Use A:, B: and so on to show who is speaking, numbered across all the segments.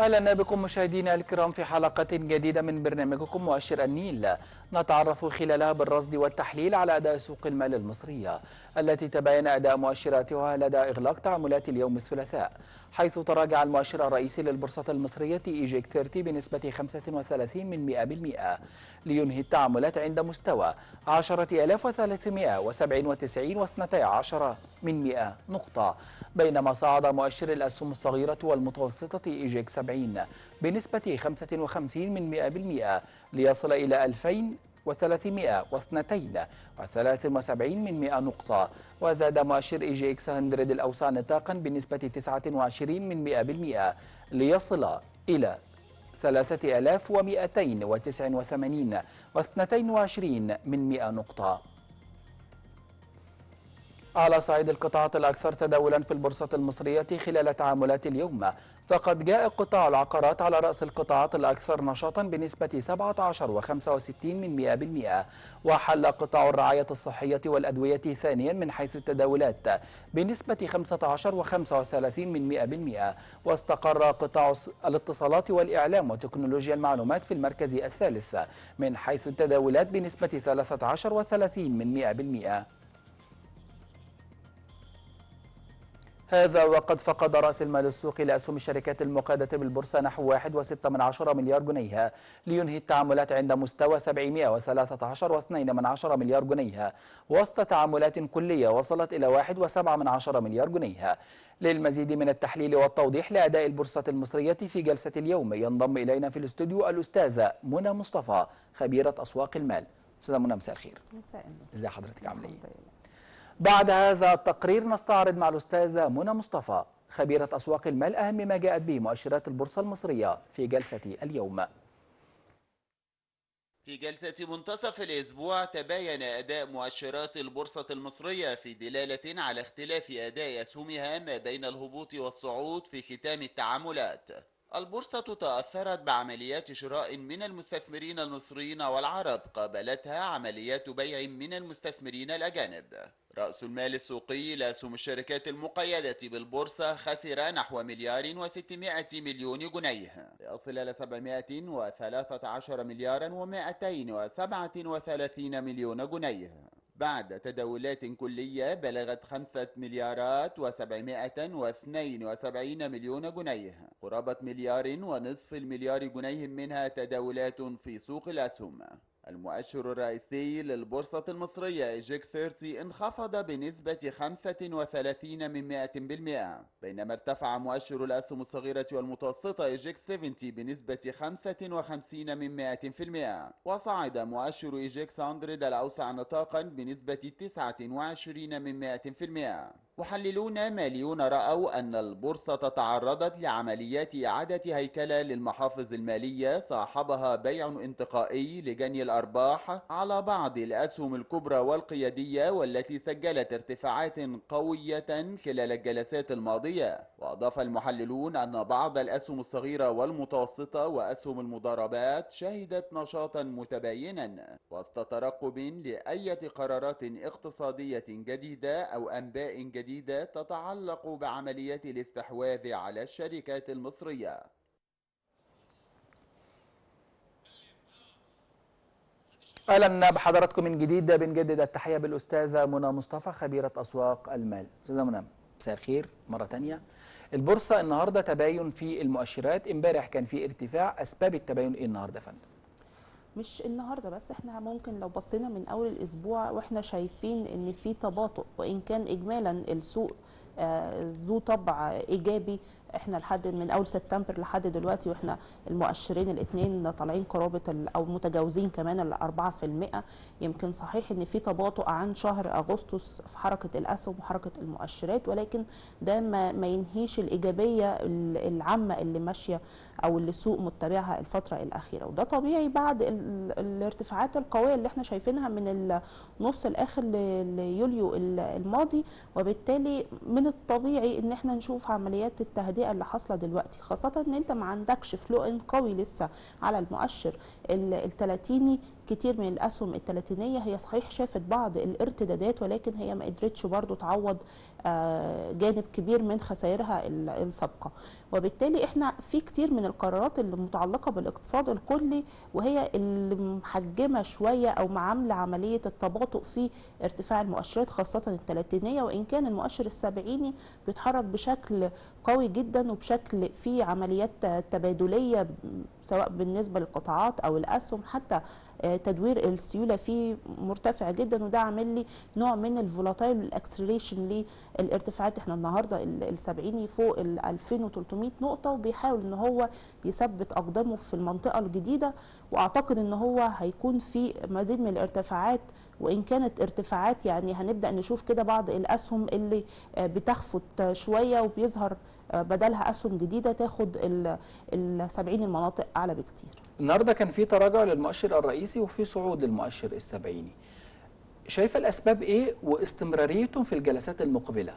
A: اهلا بكم مشاهدينا الكرام في حلقه جديده من برنامجكم مؤشر النيل نتعرف خلالها بالرصد والتحليل على اداء سوق المال المصريه التي تبين اداء مؤشراتها لدى اغلاق تعاملات اليوم الثلاثاء حيث تراجع المؤشر الرئيسي للبورصه المصريه ايجيك 30 بنسبه 35 من 100% لينهي التعاملات عند مستوى 10397 و12 من 100 نقطه بينما صعد مؤشر الاسهم الصغيره والمتوسطه ايجيك 70 بنسبة 55 من 100% ليصل إلى 2372 من 100 نقطة وزاد مؤشر اي جي اكس 100 الأوسع نطاقا بنسبة 29 من 100% ليصل إلى 3289 و22 من 100 نقطة على صعيد القطاعات الأكثر تداولا في البورصة المصرية خلال تعاملات اليوم فقد جاء قطاع العقارات على رأس القطاعات الأكثر نشاطا بنسبة 17 و65 من 100% وحل قطاع الرعاية الصحية والأدوية ثانيا من حيث التداولات بنسبة 15 و35 من 100% واستقر قطاع الاتصالات والإعلام وتكنولوجيا المعلومات في المركز الثالث من حيث التداولات بنسبة 13 و30 من 100% هذا وقد فقد رأس المال السوقي لأسهم الشركات المقادة بالبورصة نحو 1.6 مليار جنيه لينهي التعاملات عند مستوى 713.2 مليار جنيه وسط تعاملات كلية وصلت إلى 1.7 مليار جنيه للمزيد من التحليل والتوضيح لأداء البورصة المصرية في جلسة اليوم ينضم إلينا في الاستوديو الأستاذة منى مصطفى خبيرة أسواق المال أستاذة منى مساء الخير
B: مساء النور
A: ازي حضرتك عامله ايه بعد هذا التقرير نستعرض مع الأستاذة منى مصطفى خبيرة أسواق المال أهم ما جاءت به مؤشرات البورصة المصرية في جلسة اليوم
C: في جلسة منتصف الأسبوع تباين أداء مؤشرات البورصة المصرية في دلالة على اختلاف أداء أسهمها ما بين الهبوط والصعود في ختام التعاملات البورصة تأثرت بعمليات شراء من المستثمرين المصريين والعرب قابلتها عمليات بيع من المستثمرين الأجانب رأس المال السوقي لأسهم الشركات المقيدة بالبورصة خسر نحو مليار و600 مليون جنيه ليصل إلى 713 مليارا و237 مليون جنيه بعد تداولات كلية بلغت خمسة مليارات وسبعمائة واثنين وسبعين مليون جنيه قرابة مليار ونصف المليار جنيه منها تداولات في سوق الأسهم المؤشر الرئيسي للبورصة المصرية إيجيك 30 انخفض بنسبة 35 من 100% بينما ارتفع مؤشر الأسهم الصغيرة والمتوسطة إيجيك 70 بنسبة 55 من 100% وصعد مؤشر إيجيك 100 الأوسع نطاقا بنسبة 29 من 100% محللون ماليون رأوا أن البورصة تعرضت لعمليات إعادة هيكلة للمحافظ المالية صاحبها بيع انتقائي لجني الأرباح على بعض الأسهم الكبرى والقيادية والتي سجلت ارتفاعات قوية خلال الجلسات الماضية وأضاف المحللون أن بعض الأسهم الصغيرة والمتوسطة وأسهم المضاربات شهدت نشاطا متباينا وسط ترقب لأية قرارات اقتصادية جديدة أو أنباء جديدة تتعلق بعملية الاستحواذ على الشركات المصرية
A: اهلا بحضراتكم من جديد بنجدد التحيه بالاستاذه منى مصطفى خبيره اسواق المال استاذه منى مساء الخير مره ثانيه البورصه النهارده تباين في المؤشرات امبارح كان في ارتفاع اسباب التباين ايه النهارده يا فندم
B: مش النهارده بس احنا ممكن لو بصينا من اول الاسبوع واحنا شايفين ان في تباطؤ وان كان اجمالا السوق آه ذو طبع ايجابي احنا لحد من اول سبتمبر لحد دلوقتي واحنا المؤشرين الاثنين طالعين قرابه او متجاوزين كمان ال 4% يمكن صحيح ان في تباطؤ عن شهر اغسطس في حركه الاسهم وحركه المؤشرات ولكن ده ما, ما ينهيش الايجابيه العامه اللي ماشيه او اللي السوق متبعها الفتره الاخيره وده طبيعي بعد الارتفاعات القويه اللي احنا شايفينها من النص الاخر ليوليو الماضي وبالتالي من الطبيعي ان احنا نشوف عمليات التهدئه اللي حاصله دلوقتي خاصه ان انت ما عندكش فلو ان قوي لسه على المؤشر الثلاثيني كتير من الاسهم الثلاثينيه هي صحيح شافت بعض الارتدادات ولكن هي ما قدرتش برضو تعوض آه، جانب كبير من خسائرها ال- السابقه وبالتالي احنا في كتير من القرارات اللي متعلقه بالاقتصاد الكلي وهي اللي محجمه شويه او معامله عمليه التباطؤ في ارتفاع المؤشرات خاصه الثلاثينيه وان كان المؤشر السبعيني بيتحرك بشكل قوي جدا وبشكل في عمليات تبادليه سواء بالنسبه للقطاعات او الاسهم حتى آه، تدوير السيوله فيه مرتفع جدا وده عامل لي نوع من الفولاتايل والاكسلريشن للارتفاعات احنا النهارده ال- السبعيني فوق ال 2300 نقطه وبيحاول ان هو يثبت اقدامه في المنطقه الجديده واعتقد ان هو هيكون في مزيد من الارتفاعات وان كانت ارتفاعات يعني هنبدا نشوف كده بعض الاسهم اللي آه، بتخفت آه، شويه وبيظهر آه، بدلها اسهم جديده تاخد ال ال 70 المناطق اعلى بكتير
A: النهارده كان في تراجع للمؤشر الرئيسي وفي صعود للمؤشر السبعيني شايفه الاسباب ايه واستمراريتهم في الجلسات المقبله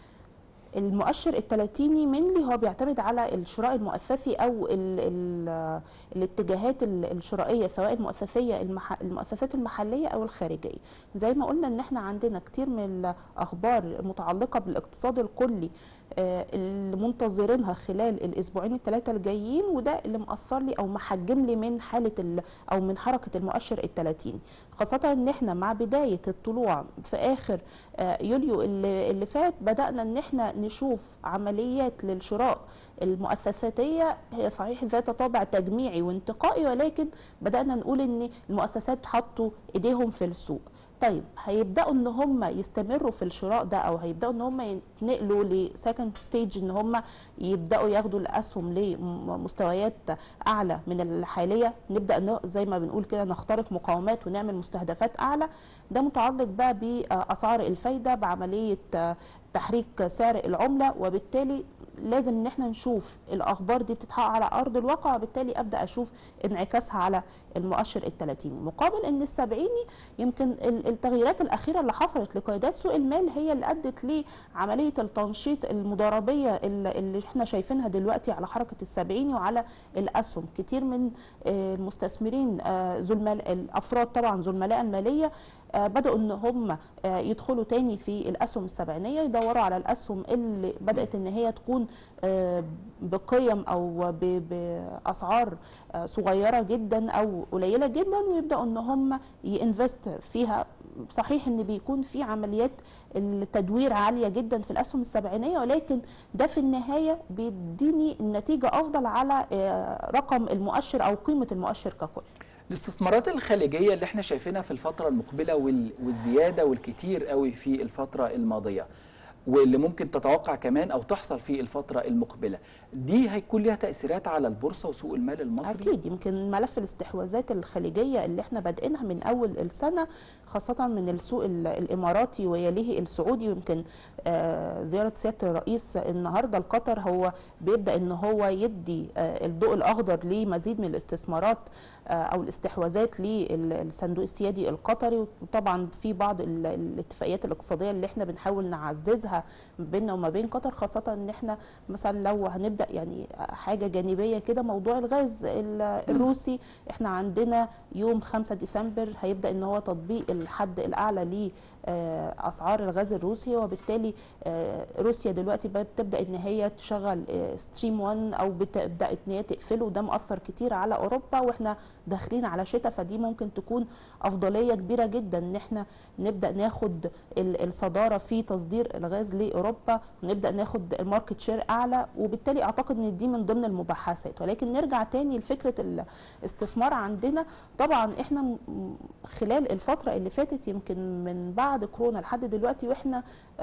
B: المؤشر الثلاثيني منلي هو بيعتمد على الشراء المؤسسي او ال ال الاتجاهات ال- الشرائيه سواء المؤسسيه المح المؤسسات المحليه او الخارجيه زي ما قلنا ان احنا عندنا كتير من الاخبار المتعلقه بالاقتصاد الكلي آه، اللي منتظرينها خلال الاسبوعين الثلاثه الجايين وده اللي مأثر لي او محجم لي من حاله ال- او من حركه المؤشر الثلاثيني خاصه ان احنا مع بدايه الطلوع في اخر آه، يوليو اللي, اللي فات بدانا ان احنا نشوف عمليات للشراء المؤسساتيه هي صحيح ذات طابع تجميعي وانتقائي ولكن بدانا نقول ان المؤسسات حطوا ايديهم في السوق طيب هيبداوا ان هم يستمروا في الشراء ده او هيبداوا ان هم ينقلوا لسكند ستيج ان هم يبداوا ياخدوا الاسهم لمستويات اعلى من الحاليه نبدا ن- زي ما بنقول كده نخترق مقاومات ونعمل مستهدفات اعلى ده متعلق بقى باسعار الفايده بعمليه آه، تحريك سعر العمله وبالتالي لازم ان احنا نشوف الاخبار دي بتتحقق على ارض الواقع وبالتالي ابدا اشوف انعكاسها على المؤشر الثلاثيني مقابل ان السبعيني يمكن ال- التغييرات الاخيره اللي حصلت لقيادات سوق المال هي اللي ادت لعمليه التنشيط المضاربيه اللي اللي احنا شايفينها دلوقتي على حركه السبعيني وعلى الاسهم كتير من آه، المستثمرين آه، ذو المال الافراد طبعا ذو الملاءه الماليه آه، بدأوا ان هم آه، يدخلوا تاني في الاسهم السبعينيه يدوروا على الاسهم اللي بدأت ان هي تكون آه، بقيم او ب- باسعار آه، صغيره جدا او قليله جدا ويبداوا ان هم ينفست فيها صحيح ان بيكون في عمليات التدوير عاليه جدا في الاسهم السبعينيه ولكن ده في النهايه بيديني النتيجه افضل على آه، رقم المؤشر او قيمه المؤشر ككل
A: الاستثمارات الخارجيه اللي احنا شايفينها في الفتره المقبله وال- والزياده والكتير قوي في الفتره الماضيه واللي ممكن تتوقع كمان او تحصل في الفتره المقبله دي هيكون ليها تاثيرات على البورصه وسوق المال المصري
B: اكيد يمكن ملف الاستحواذات الخليجيه اللي احنا بادئينها من اول السنه خاصه من السوق ال- الاماراتي ويليه السعودي يمكن آه، زياره سياده الرئيس النهارده لقطر هو بيبدا ان هو يدي آه، الضوء الاخضر لمزيد من الاستثمارات آه، او الاستحواذات للصندوق السيادي القطري وطبعا في بعض ال- الاتفاقيات الاقتصاديه اللي احنا بنحاول نعززها بيننا وما بين قطر خاصه ان احنا مثلا لو هنبدا يعني حاجه جانبيه كده موضوع الغاز ال- الروسي احنا عندنا يوم 5 ديسمبر هيبدا ان هو تطبيق الحد الاعلى لاسعار الغاز الروسي وبالتالي آه، روسيا دلوقتي بقت بتبدا ان هي تشغل آه، ستريم 1 او بتبدا ان هي تقفله وده مأثر كتير على اوروبا واحنا داخلين على شتاء فدي ممكن تكون افضليه كبيره جدا ان احنا نبدا ناخد ال- الصداره في تصدير الغاز لاوروبا ونبدا ناخد الماركت شير اعلى وبالتالي اعتقد ان دي من ضمن المباحثات ولكن نرجع تاني لفكره الاستثمار عندنا طبعا احنا م- خلال الفتره اللي فاتت يمكن من بعد كورونا لحد دلوقتي واحنا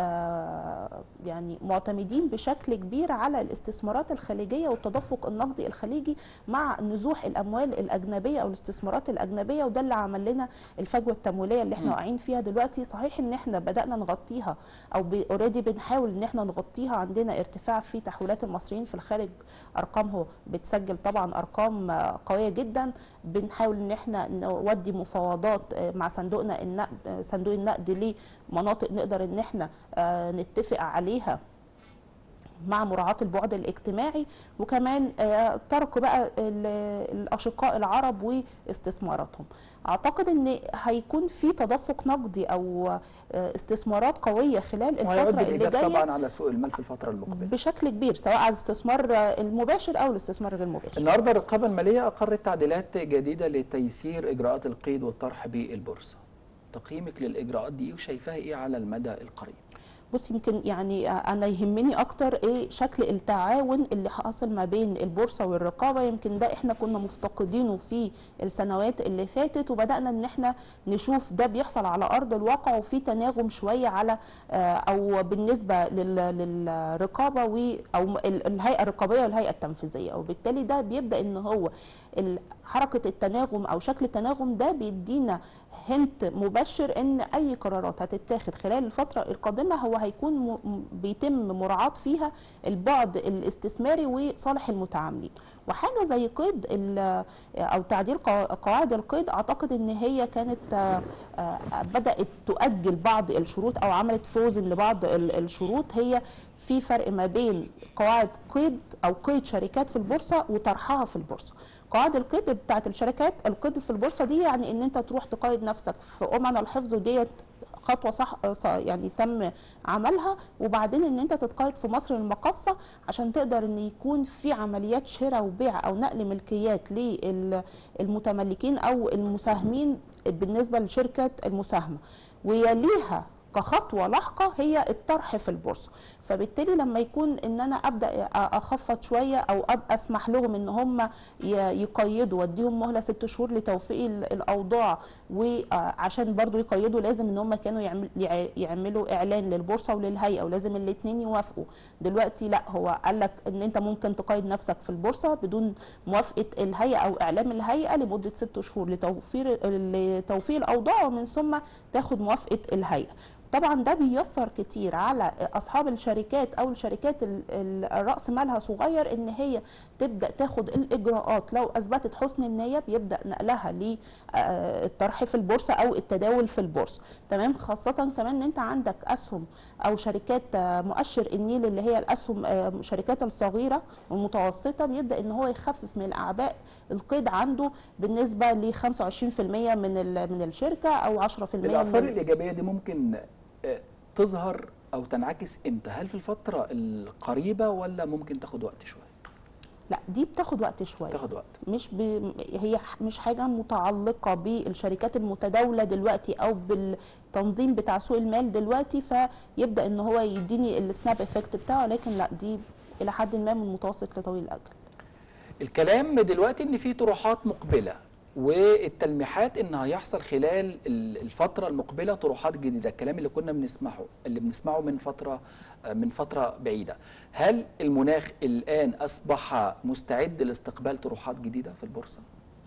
B: آه يعني معتمدين بشكل كبير على الاستثمارات الخليجيه والتدفق النقدي الخليجي مع نزوح الاموال الاجنبيه او الاستثمارات الاجنبيه وده اللي عمل لنا الفجوه التمويليه اللي احنا
A: مم.
B: واقعين فيها دلوقتي صحيح ان احنا بدانا نغطيها او اوريدي بنحاول ان احنا نغطيها عندنا ارتفاع في تحويلات المصريين في الخارج ارقامه بتسجل طبعا ارقام آه، قويه جدا بنحاول ان احنا نودي مفاوضات آه، مع صندوقنا النقد آه، صندوق النقد لمناطق نقدر ان احنا آه، نتفق عليها مع مراعاة البعد الاجتماعي وكمان آه، ترك بقى ال- الأشقاء العرب واستثماراتهم أعتقد أن هيكون في تدفق نقدي أو آه، استثمارات قوية خلال
A: وهيعود
B: الفترة اللي
A: بالايجاب
B: جاية
A: طبعا على سوق المال في الفتره المقبله
B: بشكل كبير سواء على الاستثمار المباشر أو الاستثمار غير المباشر
A: النهارده الرقابه الماليه اقرت تعديلات جديده لتيسير اجراءات القيد والطرح بالبورصه تقييمك للاجراءات دي وشايفاها ايه على المدى القريب
B: بص يمكن يعني انا يهمني اكتر ايه شكل التعاون اللي حاصل ما بين البورصه والرقابه يمكن ده احنا كنا مفتقدينه في السنوات اللي فاتت وبدانا ان احنا نشوف ده بيحصل على ارض الواقع وفي تناغم شويه على آه، او بالنسبه لل- للرقابه و او ال- الهيئه الرقابيه والهيئه التنفيذيه وبالتالي ده بيبدا ان هو ال- حركه التناغم او شكل التناغم ده بيدينا هنت مبشر ان اي قرارات هتتاخد خلال الفتره القادمه هو هيكون م- م- بيتم مراعاه فيها البعد الاستثماري وصالح المتعاملين وحاجه زي قيد ال- او تعديل قوا- قواعد القيد اعتقد ان هي كانت آه، آه، بدات تؤجل بعض الشروط او عملت فوزن لبعض ال- الشروط هي في فرق ما بين قواعد قيد او قيد شركات في البورصه وطرحها في البورصه قواعد القيد بتاعت الشركات القيد في البورصه دي يعني ان انت تروح تقيد نفسك في امن الحفظ وديت خطوه صح ص- يعني تم عملها وبعدين ان انت تتقيد في مصر المقاصه عشان تقدر ان يكون في عمليات شراء وبيع او نقل ملكيات للمتملكين او المساهمين بالنسبه لشركه المساهمه ويليها كخطوه لاحقه هي الطرح في البورصه فبالتالي لما يكون ان انا ابدا اخفض شويه او ابقى اسمح لهم ان هم ي- يقيدوا واديهم مهله ست شهور لتوفيق ال- الاوضاع وعشان برضو يقيدوا لازم ان هم كانوا يعمل يع- يعملوا اعلان للبورصه وللهيئه ولازم الاثنين يوافقوا دلوقتي لا هو قال لك ان انت ممكن تقيد نفسك في البورصه بدون موافقه الهيئه او اعلام الهيئه لمده ست شهور لتوفير لتوفيق الاوضاع ومن ثم تاخد موافقه الهيئه طبعا ده بيوفر كتير على اصحاب الشركات او الشركات ال- ال- الراس مالها صغير ان هي تبدا تاخد الاجراءات لو اثبتت حسن النيه بيبدا نقلها للطرح في البورصه او التداول في البورصه تمام خاصه كمان ان انت عندك اسهم او شركات آه، مؤشر النيل اللي هي الاسهم آه، الشركات الصغيره والمتوسطه بيبدا ان هو يخفف من اعباء القيد عنده بالنسبه ل 25% من ال- من الشركه او 10%
A: الاثار
B: من
A: الايجابيه دي ممكن آه، تظهر او تنعكس امتى هل في الفتره القريبه ولا ممكن تاخد وقت شويه
B: لا دي بتاخد وقت شويه
A: تاخد وقت
B: مش ب... هي ح- مش حاجه متعلقه بالشركات المتداوله دلوقتي او بالتنظيم بتاع سوق المال دلوقتي فيبدا ان هو يديني السناب افكت بتاعه لكن لا دي الى حد ما من متوسط لطويل الاجل
A: الكلام دلوقتي ان في طروحات مقبله والتلميحات ان هيحصل خلال ال- الفتره المقبله طروحات جديده الكلام اللي كنا بنسمعه اللي بنسمعه من فتره من فتره بعيده هل المناخ الان اصبح مستعد لاستقبال طروحات جديده في البورصه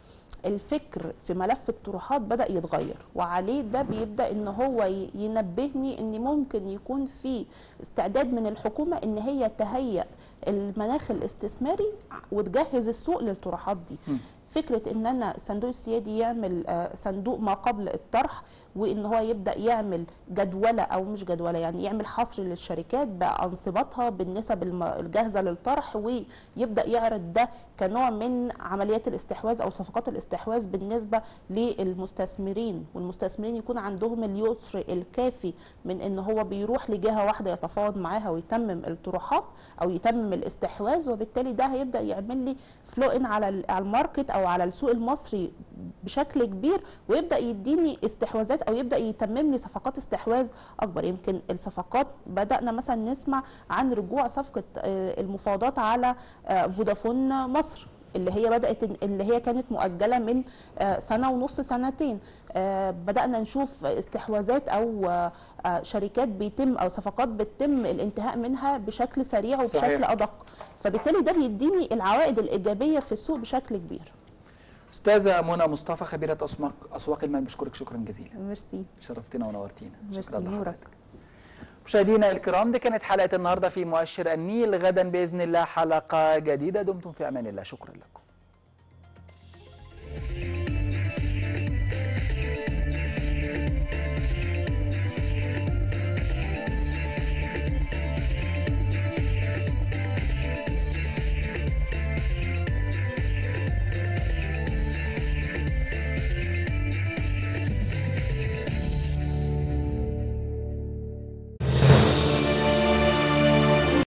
B: الفكر في ملف الطروحات بدا يتغير وعليه ده بيبدا ان هو ي- ينبهني ان ممكن يكون في استعداد من الحكومه ان هي تهيئ المناخ الاستثماري وتجهز السوق للطروحات دي
A: م.
B: فكره ان انا الصندوق السيادي يعمل آه، صندوق ما قبل الطرح وان هو يبدا يعمل جدوله او مش جدوله يعني يعمل حصر للشركات بانصبتها بالنسب الم- الجاهزه للطرح ويبدا يعرض ده كنوع من عمليات الاستحواذ او صفقات الاستحواذ بالنسبه للمستثمرين والمستثمرين يكون عندهم اليسر الكافي من ان هو بيروح لجهه واحده يتفاوض معاها ويتمم الطروحات او يتمم الاستحواذ وبالتالي ده هيبدا يعمل لي فلو ان على ال- على الماركت او على السوق المصري بشكل كبير ويبدا يديني استحواذات او يبدا يتمم لي صفقات استحواذ اكبر يمكن الصفقات بدانا مثلا نسمع عن رجوع صفقه آه، المفاوضات على آه، فودافون مصر اللي هي بدات اللي هي كانت مؤجله من آه، سنه ونص سنتين آه، بدانا نشوف استحواذات او آه، آه، شركات بيتم او صفقات بيتم الانتهاء منها بشكل سريع وبشكل
A: صحيح.
B: ادق فبالتالي ده بيديني العوائد الايجابيه في السوق بشكل كبير
A: استاذه منى مصطفى خبيره اسواق اسواق المال بشكرك شكرا جزيلا
B: ميرسي
A: شرفتنا ونورتينا
B: ميرسي
A: شكرا
B: نورك
A: لحضرتك مشاهدينا الكرام دي كانت حلقه النهارده في مؤشر النيل غدا باذن الله حلقه جديده دمتم في امان الله شكرا لكم